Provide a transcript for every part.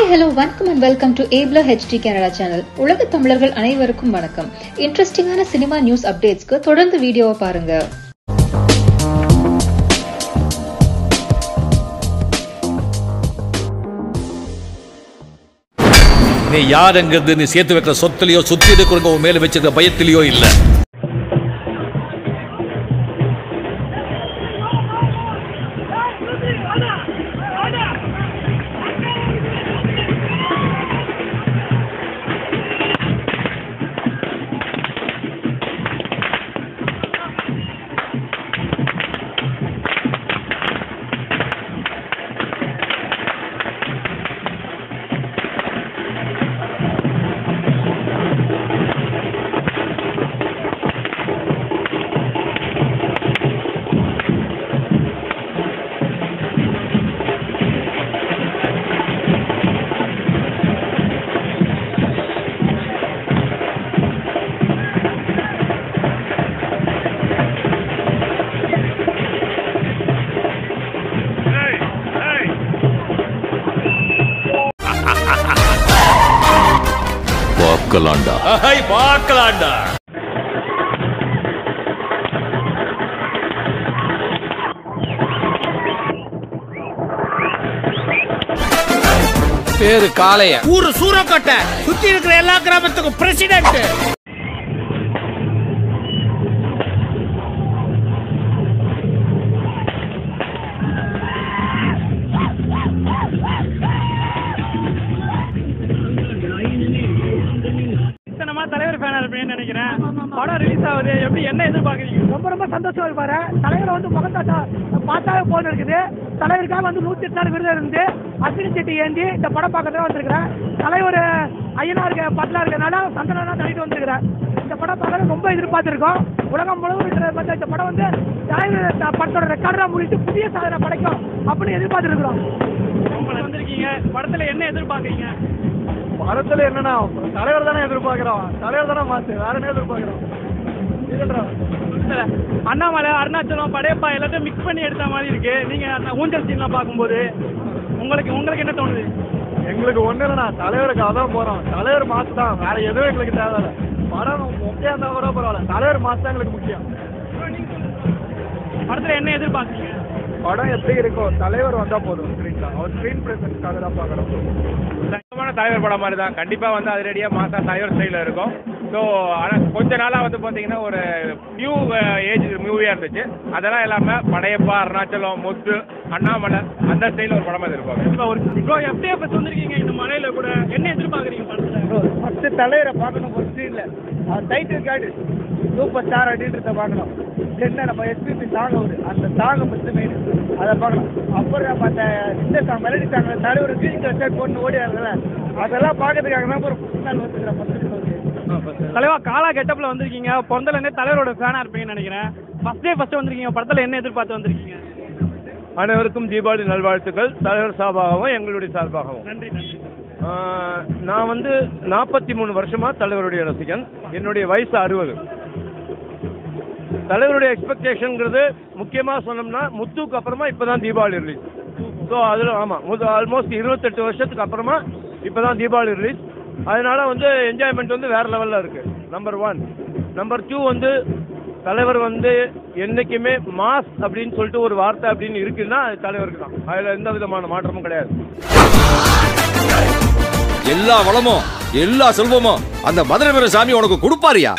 hi hello வணக்கம் and welcome to ஏப்லா HD Canada channel உலக தமிழர்கள் அனைவருக்கும் வணக்கம் இன்ட்ரெஸ்டிங்கான சினிமா நியூஸ் அப்டேட்ஸ்க்கு தொடர்ந்து வீடியோவை பாருங்க நீ யாருங்கிறது நீ சேர்த்து வைக்கிற சொத்துலயோ சுத்தி இருக்கிறவங்க உன் மேல வச்சிருக்க பயத்திலயோ இல்ல பார்க்கலாண்டா ஐய், பார்க்கலாம்டா பேரு காளைய ஊரு சூரக்கோட்டை சுத்தி இருக்கிற எல்லா கிராமத்துக்கும் பிரசிடென்ட் இத்தனமா தலைவர் ஃபேனா இருப்பேன்னு நினைக்கிறேன் படம் ரிலீஸ் ஆகுது எப்படி என்ன எதிர்பார்க்குறீங்க ரொம்ப ரொம்ப சந்தோஷமா இருப்பாரு தலைவரை வந்து முகத்தாட்டா பார்த்தாவே போன் இருக்குது தலைவருக்காக வந்து நூத்தி எட்டு நாள் விருது இருந்து அஸ்வினி செட்டி ஏந்தி இந்த படம் பார்க்கறதுக்கு வந்திருக்கிறேன் தலைவர் ஐயனாருக்கு பட்டலா இருக்கிறனால சந்தனா தள்ளிட்டு வந்திருக்கிறேன் இந்த படம் பார்க்கறது ரொம்ப எதிர்பார்த்திருக்கோம் உலகம் முழுவதும் இருக்கிற பார்த்தா இந்த படம் வந்து தலைவர் த- படத்தோட ரெக்கார்டெல்லாம் முடித்து புதிய சாதனை படைக்கும் அப்படின்னு எதிர்பார்த்துருக்கிறோம் வந்திருக்கீங்க படத்துல என்ன எதிர்பார்க்குறீங்க படத்துல என்னன்னா தலைவர் தானே எதிர்பார்க்கிறோம் தலைவர் தானே மாசு வேற என்ன எதிர்பார்க்கிறோம் அண்ணாமலை அருணாச்சலம் படையப்பா எல்லாத்தையும் மிக்ஸ் பண்ணி எடுத்த மாதிரி இருக்கு நீங்க அந்த ஊஞ்சல் சீன்லாம் பார்க்கும்போது உங்களுக்கு உங்களுக்கு என்ன தோணுது எங்களுக்கு ஒண்ணு இல்லைண்ணா தலைவருக்கு அதான் போறோம் தலைவர் மாசு தான் வேற எதுவும் எங்களுக்கு தேவையில்ல படம் முக்கியம் இருந்தா கூட பரவாயில்ல தலைவர் மாசு தான் எங்களுக்கு முக்கியம் படத்துல என்ன எதிர்பார்க்குறீங்க படம் எப்படி இருக்கும் தலைவர் வந்தா போதும் ஸ்கிரீன்ல அவர் ஸ்கிரீன் பிரசன்ஸ்க்காக தான் பார்க்கணும் சங்கமான தலைவர் படம் மாதிரி தான் கண்டிப்பாக வந்து அதிரடியாக மாசா தலைவர் ஸ்டைலில் இருக்கும் ஸோ ஆனால் கொஞ்ச நாளாக வந்து பார்த்தீங்கன்னா ஒரு நியூ ஏஜ் மூவியாக இருந்துச்சு அதெல்லாம் இல்லாமல் படையப்பா அருணாச்சலம் முத்து அண்ணாமலை அந்த ஸ்டைலில் ஒரு படமாக இருக்கும் இப்போ ஒரு இப்போ எப்படியே இப்போ வந்திருக்கீங்க இந்த மலையில கூட என்ன எதிர்பார்க்குறீங்க படத்துல ஃபர்ஸ்ட் தலைவரை பார்க்கணும் ஒரு ஸ்கிரீன்ல அவர் டைட்டில் கார்டு சூப்பர் ஸ்டார் அப்படின்றத பார்க்கணும் என்ன நம்ம எஸ்பிபி சாங் ஒரு அந்த சாங் ஃபர்ஸ்ட் மெயின் அதை பார்க்கணும் அப்புறம் நம்ம அந்த இந்த சாங் மெலடி சாங் தலைவர் கிரீன் கலர் ஷர்ட் போட்டு ஓடி வரல அதெல்லாம் பார்க்கறதுக்காக தான் ஒரு ஃபுல் நாள் வந்துக்கிறேன் ஃபர்ஸ்ட் தலைவா காலா கெட்டப்ல வந்திருக்கீங்க பிறந்தல இருந்தே தலைவரோட ஃபேனா இருப்பீங்கன்னு நினைக்கிறேன் ஃபர்ஸ்ட் டே ஃபர்ஸ்ட் வந்திருக்கீங்க படத்துல என்ன எதிர்பார்த்து வந்திருக்கீங்க அனைவருக்கும் தீபாவளி நல்வாழ்த்துக்கள் தலைவர் சார்பாகவும் எங்களுடைய சார்பாகவும் நன்றி நன்றி ஆஹ், நான் வந்து நாற்பத்தி மூணு வருஷமா தலைவருடைய ரசிகன் என்னுடைய வயசு அறுபது தலைவருடைய எக்ஸ்பெக்டேஷனுங்கிறது முக்கியமாக சொன்னோம்னா முத்துக்கு அப்புறமா இப்போ தான் தீபாவளி ரிலீஸ் ஸோ அதில் ஆமாம் முது ஆல்மோஸ்ட் இருபத்தெட்டு வருஷத்துக்கு அப்புறமா இப்போ தான் தீபாவளி ரிலீஸ் அதனால வந்து என்ஜாய்மெண்ட் வந்து வேற லெவலில் இருக்கு நம்பர் ஒன் நம்பர் டூ வந்து தலைவர் வந்து என்னைக்குமே மாஸ் அப்படின்னு சொல்லிட்டு ஒரு வார்த்தை அப்படின்னு இருக்குன்னா அது தலைவருக்கு தான் அதில் எந்த விதமான மாற்றமும் கிடையாது எல்லா வளமும் எல்லா செல்வமும் அந்த மதுரை வீர சாமி உனக்கு கொடுப்பாரியா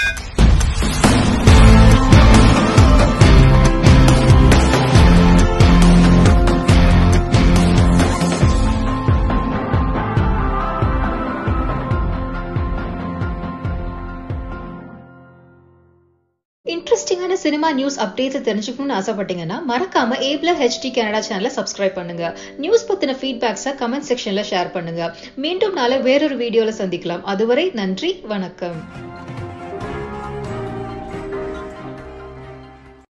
இன்ட்ரெஸ்டிங்கான சினிமா நியூஸ் அப்டேட்ஸ் தெரிஞ்சுக்கணும்னு ஆசைப்பட்டீங்கன்னா மறக்காம ஏப்லா ஹெச்டி கனடா சேனலை சப்ஸ்கிரைப் பண்ணுங்க நியூஸ் பத்தின ஃபீட்பேக்ஸை கமெண்ட் செக்ஷன்ல ஷேர் பண்ணுங்க மீண்டும் நாளை வேறொரு வீடியோல சந்திக்கலாம் அதுவரை நன்றி வணக்கம்